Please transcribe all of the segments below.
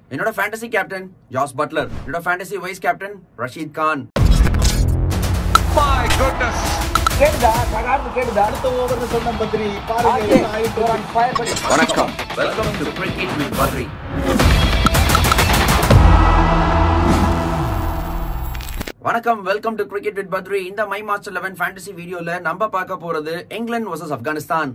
என்னோட fantasy captain Jos Buttler என்னோட fantasy vice captain Rashid Khan My goodness. கேடுதா தகார்னு கேடுதா அடுத்த ஓவர்னு சொன்ன பத்திரி பாருங்க என்ன ஆயிட்டு இருக்கு. வணக்கம் welcome to cricket with Badri வணக்கம் welcome to cricket with Badri இந்த மை மாஸ்டர் லெவன் ஃபேண்டசி வீடியோல நம்ம பார்க்க போறது England versus Afghanistan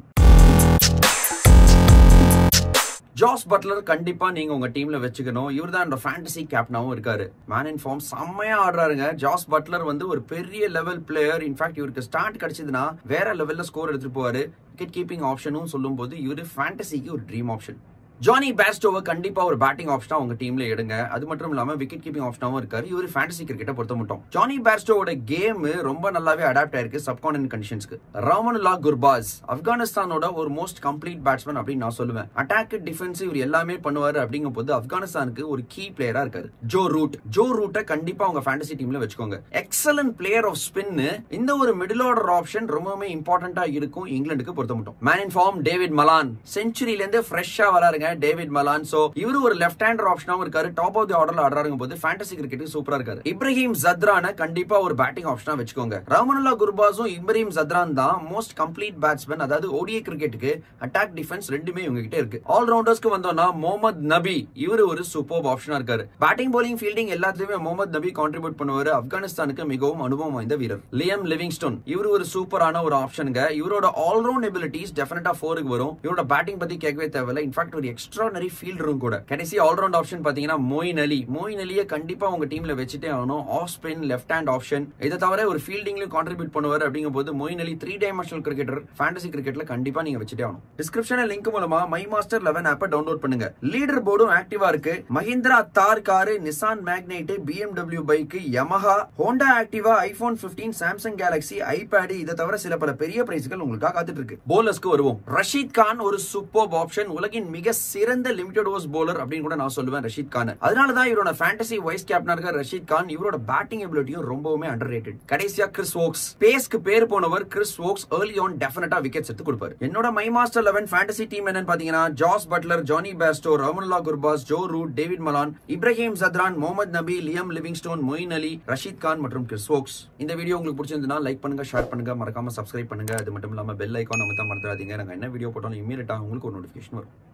Jos Buttler கண்டிப்பா நீங்க உங்க டீம்ல வச்சுக்கணும் இவர் தான் ஃபேண்டசி கேப்டனாவும் இருக்காரு மேன் இன் ஃபார்ம் செம்மையா ஆடுறாருங்க ஜாஸ் பட்லர் வந்து ஒரு பெரிய லெவல் பிளேயர் இன்ஃபேக்ட் இவருக்கு ஸ்டார்ட் கிடைச்சதுன்னா வேற லெவல்ல ஸ்கோர் எடுத்துட்டு போவாரு விக்கெட் கீப்பிங் ஆப்ஷனும் சொல்லும் போது இவரு ஃபேண்டசிக்கு ஒரு ட்ரீம் ஆப்ஷன் ஜானி பேஸ்டோவை கண்டிப்பா ஒரு பேட்டிங் ஆப்ஷனா உங்க டீம்ல எடுங்க அது மட்டும் இல்லாம விக்கெட் கீப்பிங் ஆப்ஷனாவும் இருக்காரு இவர் ஃபேண்டசி கிரிக்கெட்டை பொறுத்த மட்டும் ஜானி பேஸ்டோவோட கேம் ரொம்ப நல்லாவே அடாப்ட் ஆயிருக்கு சப்கான்டினன் கண்டிஷன்ஸ்க்கு ராமனுல்லா குர்பாஸ் ஆப்கானிஸ்தானோட ஒரு மோஸ்ட் கம்ப்ளீட் பேட்ஸ்மேன் அப்படின்னு நான் சொல்லுவேன் அட்டாக் டிஃபென்ஸ் இவர் எல்லாமே பண்ணுவாரு அப்படிங்கும் போது ஆப்கானிஸ்தானுக்கு ஒரு கீ பிளேயரா இருக்காரு ஜோ ரூட் ஜோ ரூட்டை கண்டிப்பா உங்க ஃபேண்டசி டீம்ல வச்சுக்கோங்க எக்ஸலன்ட் பிளேயர் ஆஃப் ஸ்பின் இந்த ஒரு மிடில் ஆர்டர் ஆப்ஷன் ரொம்பவுமே இம்பார்ட்டன்டா இருக்கும் இங்கிலாந்துக்கு பொறுத்த மட்டும் man in form David Malan செஞ்சுரியில இருந்து ஃப்ரெஷ்ஷா வராருங்க டேவிட் மலான் சோ இவரு ஒரு லெஃப்ட் ஹேண்டர் ஆப்ஷனாவும் இருக்காரு டாப் ஆஃப் தி ஆர்டர்ல ஆடுறாங்க போது ஃபேண்டசி கிரிக்கெட் சூப்பரா இருக்காரு இப்ராஹிம் ஜத்ரான கண்டிப்பா ஒரு பேட்டிங் ஆப்ஷனா வச்சுக்கோங்க ராமனுல்லா குர்பாஸும் இப்ராஹிம் ஜத்ரான் தான் மோஸ்ட் கம்ப்ளீட் பேட்ஸ்மேன் அதாவது ஓடிஐ கிரிக்கெட்டுக்கு அட்டாக் டிஃபென்ஸ் ரெண்டுமே இவங்க கிட்ட இருக்கு ஆல் ரவுண்டர்ஸ்க்கு வந்தோம்னா முகமது நபி இவரு ஒரு சூப்பர் ஆப்ஷனா இருக்காரு பேட்டிங் bowling ஃபீல்டிங் எல்லாத்துலயுமே முகமது நபி கான்ட்ரிபியூட் பண்ணுவாரு ஆப்கானிஸ்தானுக்கு மிகவும் அனுபவம் வாய்ந்த வீரர் லியம் லிவிங்ஸ்டோன் இவரு ஒரு சூப்பரான ஒரு ஆப்ஷனுங்க இவரோட ஆல்ரவுண்ட் எபிலிட்டிஸ் டெஃபினட்டா ஃபோருக்கு வரும் இவரோட பேட்டிங் பத்தி கேட்கவே தேவையில்ல இன்ஃபேக்ட் ஒரு எக்ஸ்ட்ரானரி ஃபீல்டரும் கூட கடைசி ஆல்ரவுண்ட் ஆப்ஷன் பாத்தீங்கன்னா மோயின் அலி மோயின் அலியை கண்டிப்பா உங்க டீம்ல வச்சுட்டே ஆகணும் off spin left hand option இதை தவிர ஒரு ஃபீல்டிங்லயும் கான்ட்ரிபியூட் பண்ணுவார் அப்படிங்கும் போது Moeen Ali three dimensional cricketer fantasy கிரிக்கெட்ல கண்டிப்பா நீங்க வச்சுட்டே ஆகணும் டிஸ்கிரிப்ஷன் லிங்க் மூலமா மை மாஸ்டர் லெவன் ஆப்பை டவுன்லோட் பண்ணுங்க லீடர் போர்டும் ஆக்டிவா இருக்கு Mahindra Thar car Nissan Magnite BMW bike Yamaha Honda Activa iPhone 15 Samsung Galaxy iPad இதை தவிர சில பல பெரிய பிரைஸ்கள் உங்களுக்காக காத்துட்டு இருக்கு போலர்ஸ்க்கு வருவோம் ரஷீத் கான் ஒரு சூப்பர் ஆப்ஷன் உலகின் மிக சிறந்த லிமிடெட் ஓவர்ஸ் போலர் அப்படின்னு கூட நான் சொல்லுவேன் ரஷீத் கான் அதனால தான் இவரோட ஃபேண்டசி வைஸ் கேப்டனா இருக்க ரஷீத் கான் இவரோட பேட்டிங் எபிலிட்டியும் ரொம்பவுமே அண்டர் ரேட்டட் கடைசியா கிறிஸ் ஓக்ஸ் பேஸ்க்கு பேர் போனவர் கிறிஸ் ஓக்ஸ் ஏர்லி ஆன் டெஃபினட்டா விக்கெட்ஸ் எடுத்து கொடுப்பாரு என்னோட my master eleven fantasy team என்னன்னு பாத்தீங்கன்னா Jos Buttler Jonny Bairstow Rahmanullah Gurbaz Joe Root David Malan Ibrahim Zadran Mohammad Nabi Liam Livingstone Moeen Ali Rashid Khan மற்றும் கிறிஸ் ஓக்ஸ் இந்த வீடியோ உங்களுக்கு பிடிச்சிருந்தா லைக் பண்ணுங்க ஷேர் பண்ணுங்க மறக்காம சப்ஸ்கிரைப் பண்ணுங்க அது மட்டும் இல்லாம பெல் ஐக்கான் அமைத்த மறந்துடாதீங்க நாங்க என்ன வீடியோ போட்டாலும் இமீடியட்டா உங்களுக்கு ஒரு நோட்டிஃபிகேஷன் வரும்